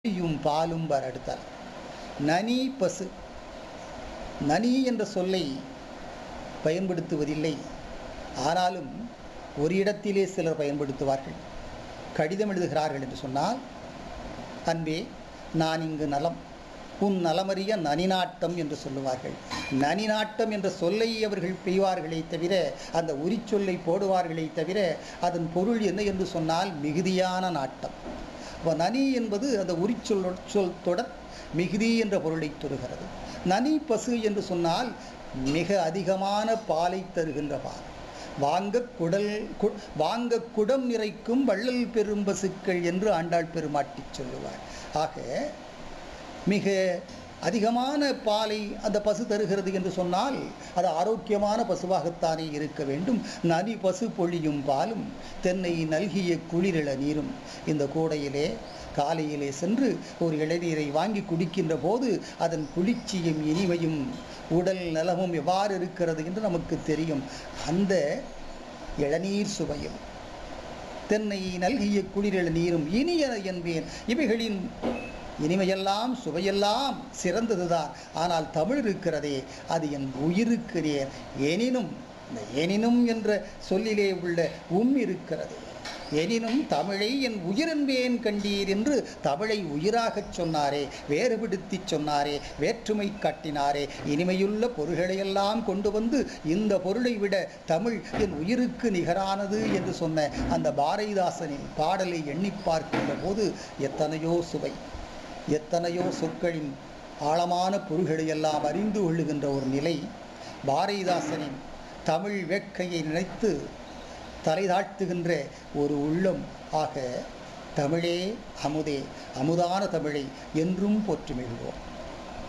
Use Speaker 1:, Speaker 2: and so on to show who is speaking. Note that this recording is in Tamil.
Speaker 1: யும் பாலும் வர அடுத்தார் நனி பசு நனி என்ற சொல்லை பயன்படுத்துவதில்லை ஆனாலும் ஒரு இடத்திலே சிலர் பயன்படுத்துவார்கள் கடிதம் எழுதுகிறார்கள் என்று சொன்னால் அன்பே நான் இங்கு நலம் உன் நலமறிய நனிநாட்டம் என்று சொல்லுவார்கள் நனிநாட்டம் என்ற சொல்லை அவர்கள் பெய்வார்களே தவிர அந்த உரிச்சொல்லை போடுவார்களே தவிர அதன் பொருள் என்ன என்று சொன்னால் மிகுதியான நாட்டம் அப்போ நனி என்பது அந்த உரிச்சொல் சொல் தொடர் மிகுதி என்ற பொருளை தருகிறது நனி பசு என்று சொன்னால் மிக அதிகமான பாலை தருகின்ற பால் வாங்க குடல் கு- வாங்க குடம் நிறைக்கும் வள்ளல் பெரும் பசுக்கள் என்று ஆண்டாள் பெருமாட்டி சொல்லுவார் ஆக மிக அதிகமான பாலை அந்த பசு தருகிறது என்று சொன்னால் அது ஆரோக்கியமான பசுவாகத்தானே இருக்க வேண்டும் நதி பசு பொழியும் பாலும் தென்னை நல்கிய குளிரிள நீரும் இந்த கூடையிலே காலையிலே சென்று ஒரு இளநீரை வாங்கி குடிக்கின்ற போது அதன் குளிர்ச்சியும் இனிமையும் உடல் நலமும் எவ்வாறு இருக்கிறது என்று நமக்கு தெரியும் அந்த இளநீர் சுவையும் தென்னை நல்கிய குளிரிள நீரும் இனிய என்பேன் இவைகளின் இனிமையெல்லாம் சுவையெல்லாம் சிறந்ததுதான் ஆனால் தமிழ் இருக்கிறதே அது என் உயிருக்கு நேர் எனினும் இந்த எனினும் என்ற சொல்லிலே உள்ள உம் இருக்கிறது எனினும் தமிழை என் உயிரென்பேன் கண்டீர் என்று தமிழை உயிராகச் சொன்னாரே வேறுபடுத்தி சொன்னாரே வேற்றுமை காட்டினாரே இனிமையுள்ள பொருள்களையெல்லாம் கொண்டு வந்து இந்த பொருளை விட தமிழ் என் உயிருக்கு நிகரானது என்று சொன்ன அந்த பாரதிதாசனின் பாடலை எண்ணி பார்க்கின்ற போது எத்தனையோ சுவை எத்தனையோ சொற்களின் ஆழமான பொருள்களை எல்லாம் அறிந்து கொள்ளுகின்ற ஒரு நிலை பாரதிதாசனின் தமிழ் வேட்கையை நினைத்து தலை தாழ்த்துகின்ற ஒரு உள்ளம் ஆக தமிழே அமுதே அமுதான தமிழை என்றும் போற்றி மகிழ்வோம்